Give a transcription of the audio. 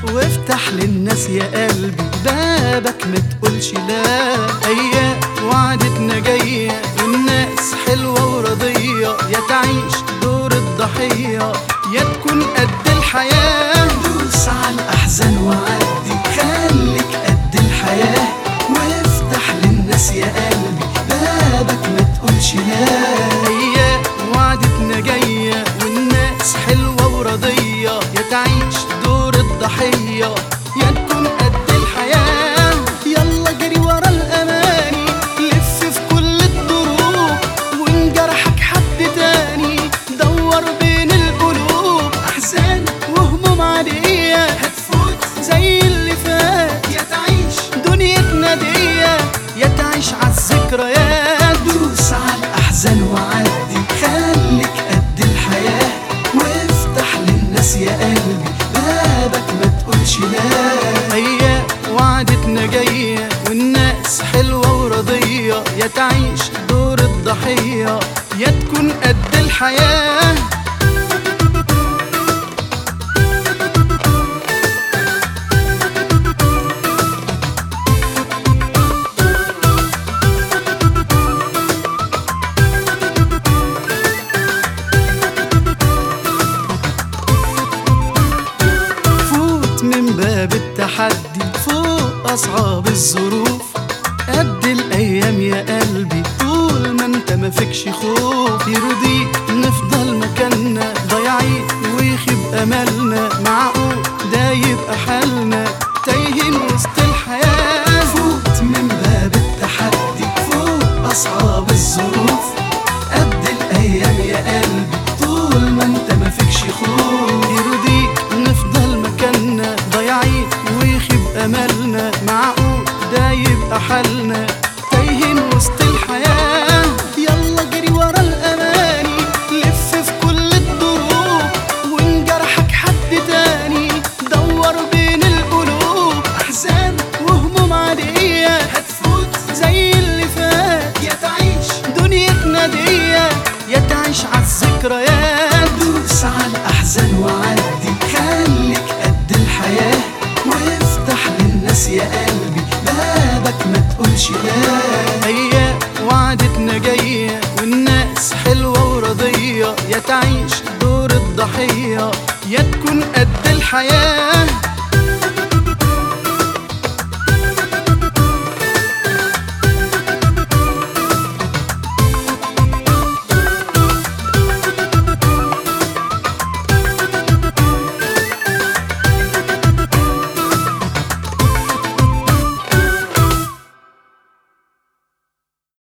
وافتح للناس يا قلبي بابك ما تقولش لا ايام وعدتنا جاية والناس حلوة ورضية يا تعيش دور الضحية يا تكون قد الحياة دوس على الأحزان وعدي خليك قد الحياة وافتح للناس يا قلبي بابك ما تقولش لا ايام وعدتنا جاية والناس حلوة ورضية يا تعيش دور الضحية يا تكون قد الحياة يلا جري ورا الأماني لف في كل الدروب وإن جرحك حد تاني دور بين القلوب أحزان وهموم عادية هتفوت زي اللي فات يا تعيش دنيتنا دي يا تعيش عالذكريات دوس على الأحزان وعدي خليك قد الحياة وافتح للناس يا قلبي بابك ما تقولش لا ايام وعدتنا جاية والناس حلوة ورضية يا تعيش دور الضحية يا تكون قد الحياة فوت من باب التحدي فوق أصعب الظروف قد الأيام يا قلبي طول ما انت ما فيكش خوف يرضيك نفضل مكاننا ضايعين ويخيب أملنا معقول ده يبقى حالنا تايهين وسط الحياة فوت من باب التحدي فوق أصعب الظروف قد الأيام يا قلبي طول ما انت ما فيكش خوف يرضيك نفضل مكاننا ضايعين ويخيب أملنا معقول ده يبقى حالنا تايهين وسط الحياة يلا جري ورا الأماني لف في كل الدروب وإن جرحك حد تاني دور بين القلوب أحزان وهموم عادية هتفوت زي اللي فات يا تعيش دنيتنا دي يا تعيش عالذكريات دوس على الأحزان وعدي خليك قد الحياة وافتح للناس يا قلبي بابك ما تقولش لا ايام وعدتنا جاية والناس حلوة ورضية يا تعيش دور الضحية يا تكون قد الحياة